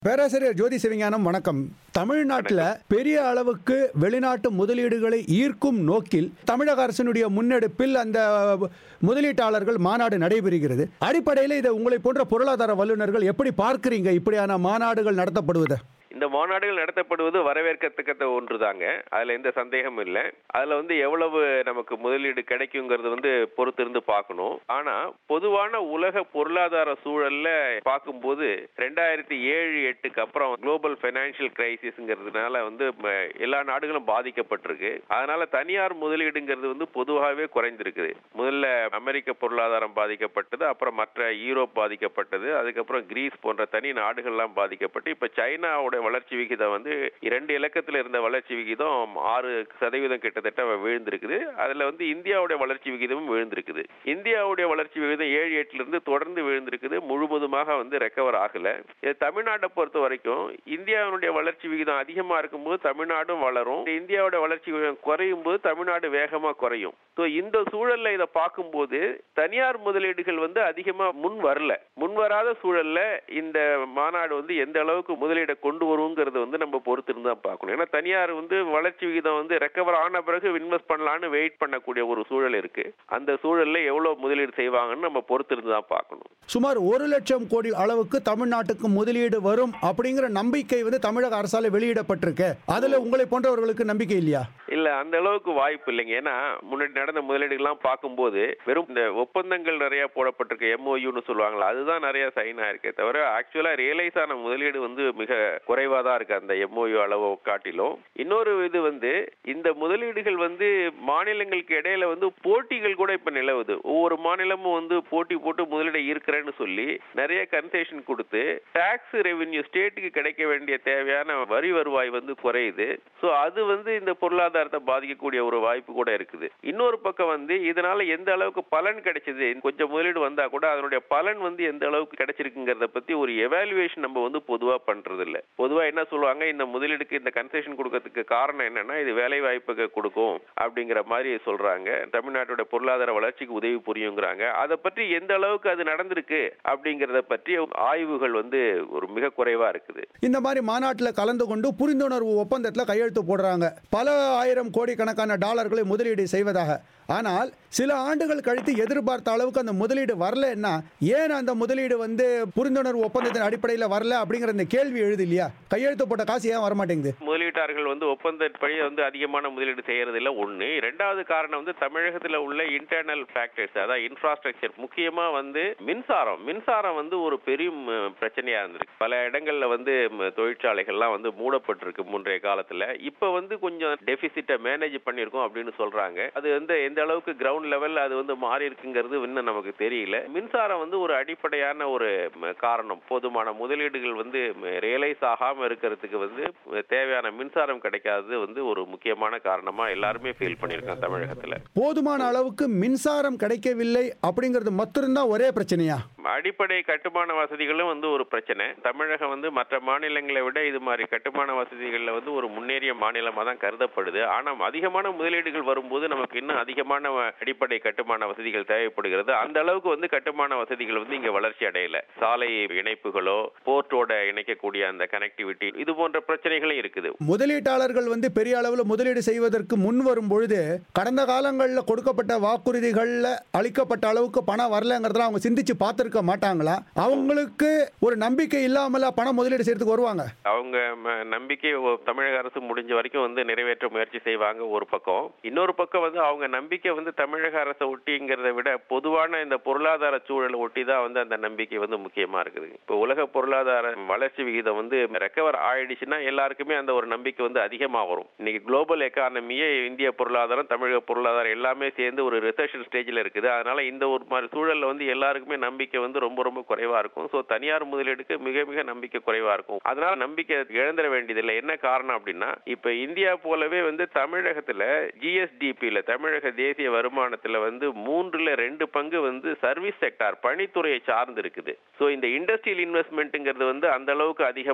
பேராசிரியர் ஜோதி சிவஞானம் வணக்கம் தமிழ்நாட்டில் பெரிய அளவுக்கு வெளிநாட்டு முதலீடுகளை ஈர்க்கும் நோக்கில் தமிழக அரசினுடைய முன்னெடுப்பில் அந்த முதலீட்டாளர்கள் மாநாடு நடைபெறுகிறது அடிப்படையில் இதை உங்களை போன்ற பொருளாதார வல்லுநர்கள் எப்படி பார்க்கிறீங்க இப்படியான மாநாடுகள் நடத்தப்படுவதை இந்த மாநாடுகள் நடத்தப்படுவது வரவேற்கத்தக்க ஒன்றுதாங்க அதுல எந்த சந்தேகமும் இல்லை அதுல வந்து எவ்வளவு நமக்கு முதலீடு கிடைக்குங்கிறது வந்து பொறுத்திருந்து பார்க்கணும் ஆனா பொதுவான உலக பொருளாதார சூழல்ல பார்க்கும்போது ரெண்டாயிரத்தி ஏழு எட்டுக்கு அப்புறம் குளோபல் பைனான்சியல் கிரைசிஸ்ங்கிறதுனால வந்து ம, எல்லா நாடுகளும் பாதிக்கப்பட்டிருக்கு அதனால தனியார் முதலீடுங்கிறது வந்து பொதுவாகவே குறைந்திருக்குது முதல்ல அமெரிக்க பொருளாதாரம் பாதிக்கப்பட்டது அப்புறம் மற்ற யூரோப் பாதிக்கப்பட்டது அதுக்கப்புறம் கிரீஸ் போன்ற தனி நாடுகள்லாம் பாதிக்கப்பட்டு இப்ப சைனாவோட வளர்ச்சி விகிதம் வந்து இரண்டு இலக்கத்தில் இருந்த வளர்ச்சி விகிதம் ஆறு சதவீதம் கிட்டத்தட்ட விழுந்திருக்குது அதுல வந்து இந்தியாவுடைய வளர்ச்சி விகிதமும் விழுந்திருக்குது இந்தியாவுடைய வளர்ச்சி விகிதம் ஏழு எட்டுல இருந்து தொடர்ந்து விழுந்திருக்குது முழுவதுமாக வந்து ரெக்கவர் ஆகல இது தமிழ்நாட்டை பொறுத்த வரைக்கும் இந்தியாவுடைய வளர்ச்சி விகிதம் அதிகமா இருக்கும்போது தமிழ்நாடும் வளரும் இந்தியாவுடைய வளர்ச்சி விகிதம் குறையும் போது தமிழ்நாடு வேகமா குறையும் ஸோ இந்த சூழல்ல இதை பார்க்கும்போது தனியார் முதலீடுகள் வந்து அதிகமா முன் வரல முன் வராத சூழல்ல இந்த மாநாடு வந்து எந்த அளவுக்கு முதலீடை கொண்டு வருங்கிறது வந்து நம்ம பொறுத்திருந்து தான் பார்க்கணும் ஏன்னா தனியார் வந்து வளர்ச்சி விகிதம் வந்து ரெக்கவர் ஆன பிறகு இன்வெஸ்ட் பண்ணலான்னு வெயிட் பண்ணக்கூடிய ஒரு சூழல் இருக்கு அந்த சூழல்ல எவ்வளவு முதலீடு செய்வாங்கன்னு நம்ம பொறுத்திருந்து தான் பார்க்கணும் சுமார் ஒரு லட்சம் கோடி அளவுக்கு தமிழ்நாட்டுக்கு முதலீடு வரும் அப்படிங்கிற நம்பிக்கை வந்து தமிழக அரசால வெளியிடப்பட்டிருக்கு அதுல உங்களை போன்றவர்களுக்கு நம்பிக்கை இல்லையா இல்ல அந்த அளவுக்கு வாய்ப்பு இல்லைங்க ஏன்னா முன்னாடி நடந்த முதலீடுகள்லாம் பார்க்கும்போது வெறும் இந்த ஒப்பந்தங்கள் நிறைய போடப்பட்டிருக்கு எம்ஓயூன்னு சொல்லுவாங்களா அதுதான் நிறைய சைன் ஆயிருக்கே தவிர ஆக்சுவலா ரியலைஸ் ஆன முதலீடு வந்து மிக குறைவா தான் இருக்கு அந்த எம்ஓயு அளவு காட்டிலும் இன்னொரு இது வந்து இந்த முதலீடுகள் வந்து மாநிலங்களுக்கு இடையில வந்து போட்டிகள் கூட இப்ப நிலவுது ஒவ்வொரு மாநிலமும் வந்து போட்டி போட்டு முதலீடை ஈர்க்கிறேன்னு சொல்லி நிறைய கன்செஷன் கொடுத்து டாக்ஸ் ரெவென்யூ ஸ்டேட்டுக்கு கிடைக்க வேண்டிய தேவையான வரி வருவாய் வந்து குறையுது ஸோ அது வந்து இந்த பொருளாதாரத்தை பாதிக்கக்கூடிய ஒரு வாய்ப்பு கூட இருக்குது இன்னொரு பக்கம் வந்து இதனால எந்த அளவுக்கு பலன் கிடைச்சது கொஞ்சம் முதலீடு வந்தா கூட அதனுடைய பலன் வந்து எந்த அளவுக்கு கிடைச்சிருக்குங்கிறத பத்தி ஒரு எவாலுவேஷன் நம்ம வந்து பொதுவா பண்றது இல்ல பொதுவா என்ன சொல்லுவாங்க இந்த முதலீடுக்கு இந்த கன்செஷன் கொடுக்கறதுக்கு காரணம் என்னன்னா இது வேலை வாய்ப்புக்கு கொடுக்கும் அப்படிங்கிற மாதிரி சொல்றாங்க தமிழ்நாட்டோட பொருளாதார வளர்ச்சிக்கு உதவி புரியுங்கிறாங்க அதை பற்றி எந்த அளவுக்கு அது நடந்திருக்கு அப்படிங்கறத பற்றி ஆய்வுகள் வந்து ஒரு மிக குறைவா இருக்குது இந்த மாதிரி மாநாட்டில் கலந்து கொண்டு புரிந்துணர்வு ஒப்பந்தத்தில் கையெழுத்து போடுறாங்க பல ஆயிரம் கோடிக்கணக்கான டாலர்களை முதலீடு செய்வதாக ஆனால் சில ஆண்டுகள் கழித்து எதிர்பார்த்த அளவுக்கு அந்த முதலீடு வரலன்னா ஏன் அந்த முதலீடு வந்து புரிந்துணர்வு ஒப்பந்தத்தின் அடிப்படையில் வரல அப்படிங்கிற இந்த கேள்வி எழுது இல்லையா கையெழுத்து போட்ட காசு ஏன் வரமாட்டேங்குது முதலீட்டாளர்கள் வந்து ஒப்பந்தப்படி வந்து அதிகமான முதலீடு செய்யறது இல்ல ஒண்ணு ரெண்டாவது காரணம் வந்து தமிழகத்துல உள்ள இன்டர்னல் ஃபேக்டர்ஸ் அதாவது இன்ஃப்ராஸ்ட்ரக்சர் முக்கியமா வந்து மின்சாரம் மின்சாரம் வந்து ஒரு பெரிய ம், பிரச்சனையா இருந்திருக்கு பல இடங்கள்ல வந்து ம், தொழிற்சாலைகள்லாம் வந்து மூடப்பட்டிருக்கு முன்றைய காலத்துல இப்ப வந்து கொஞ்சம் டெபிசிட்டை மேனேஜ் பண்ணியிருக்கோம் அப்படின்னு சொல்றாங்க அது வந்து எந்த அளவுக்கு கிரவுண்ட் லெவல்ல அது வந்து மாறி இருக்குங்கிறது இன்னும் நமக்கு தெரியல மின்சாரம் வந்து ஒரு அடிப்படையான ஒரு ம், காரணம் போதுமான முதலீடுகள் வந்து ரியலைஸ் ஆகாம இருக்கிறதுக்கு வந்து தேவையான மின்சாரம் கிடைக்காதது வந்து ஒரு முக்கியமான காரணமா எல்லாருமே ஃபீல் பண்ணியிருக்காங்க தமிழகத்துல போதுமான அளவுக்கு மின்சாரம் கிடைக்கவில்லை அப்படிங்கிறது மட்டும்தான் ஒரே பிரச்சனையா அடிப்படை கட்டுமான வசதிகளும் வந்து ஒரு பிரச்சனை தமிழகம் வந்து மற்ற மாநிலங்களை விட இது மாதிரி கட்டுமான வசதிகளில் வந்து ஒரு முன்னேறிய மாநிலமாக தான் கருதப்படுது ஆனால் அதிகமான முதலீடுகள் வரும்போது நமக்கு இன்னும் அதிகமான வ- அடிப்படை கட்டுமான வசதிகள் தேவைப்படுகிறது அந்த அளவுக்கு வந்து கட்டுமான வசதிகள் வந்து இங்க வளர்ச்சி அடையல சாலை இணைப்புகளோ போர்ட்டோட இணைக்கக்கூடிய அந்த கனெக்டிவிட்டி இது போன்ற பிரச்சனைகளும் இருக்குது முதலீட்டாளர்கள் வந்து பெரிய அளவில் முதலீடு செய்வதற்கு முன் வரும் பொழுது கடந்த காலங்களில் கொடுக்கப்பட்ட வாக்குறுதிகளில் அளிக்கப்பட்ட அளவுக்கு பணம் வரலங்கிறதுல அவங்க சிந்திச்சு பார்த்துருக்க மாட்டாங்களா அவங்களுக்கு ஒரு நம்பிக்கை இல்லாமல பணம் முதலீடு செய்யறதுக்கு வருவாங்க அவங்க ம- நம்பிக்கை ஒ- தமிழக அரசு முடிஞ்ச வரைக்கும் வந்து நிறைவேற்ற முயற்சி செய்வாங்க ஒரு பக்கம் இன்னொரு பக்கம் வந்து அவங்க நம்பிக்கை வந்து தமிழக அரசை ஒட்டிங்கிறத விட பொதுவான இந்த பொருளாதார சூழலை ஒட்டி தான் வந்து அந்த நம்பிக்கை வந்து முக்கியமா இருக்குது இப்போ உலக பொருளாதார வளர்ச்சி விகிதம் வந்து ரெக்கவர் ஆயிடுச்சுன்னா எல்லாருக்குமே அந்த ஒரு நம்பிக்கை வந்து அதிகமா வரும் இன்னைக்கு குளோபல் எக்கானமியே இந்திய பொருளாதாரம் தமிழக பொருளாதாரம் எல்லாமே சேர்ந்து ஒரு ரிசெஷன் ஸ்டேஜ்ல இருக்குது அதனால இந்த ஒரு மாதிரி சூழல்ல வந்து எல்லாருக்குமே நம்பிக்கை வந்து ரொம்ப ரொம்ப குறைவா இருக்கும் ஸோ தனியார் முதலீடுக்கு மிக மிக நம்பிக்கை குறைவா இருக்கும் அதனால நம்பிக்கை இழந்துட வேண்டியதில்லை என்ன காரணம் அப்படின்னா இப்ப இந்தியா போலவே வந்து தமிழகத்துல ஜிஎஸ்டிபியில தமிழக தேசிய வருமானத்துல வந்து மூன்றுல ரெண்டு பங்கு வந்து சர்வீஸ் செக்டார் பணித்துறையை சார்ந்து இருக்குது ஸோ இந்த இண்டஸ்ட்ரியல் இன்வெஸ்ட்மெண்ட்டுங்கிறது வந்து அந்த அளவுக்கு அதிகமானது இல்ல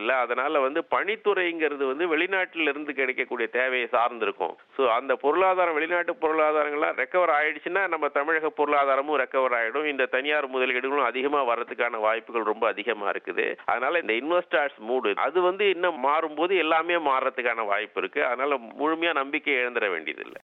இல்ல அதனால வந்து பணித்துறைங்கிறது வந்து வெளிநாட்டில இருந்து கிடைக்கக்கூடிய தேவையை சார்ந்திருக்கும் ஸோ அந்த பொருளாதாரம் வெளிநாட்டு பொருளாதாரங்கள்லாம் ரெக்கவர் ஆயிடுச்சுன்னா நம்ம தமிழக பொருளாதாரமும் ரெக்கவர் ஆயிடும் இந்த தனியார் முதலீடுகளும் அதிகமா வர்றதுக்கான வாய்ப்புகள் ரொம்ப அதிகமா இருக்குது அதனால இந்த இன்வெஸ்டர்ஸ் மூடு அது வந்து இன்னும் மாறும்போது எல்லாமே மாறுறதுக்கான வாய்ப்பு இருக்கு அதனால முழுமையா நம்பிக்கை இழந்துட வேண்டியதில்லை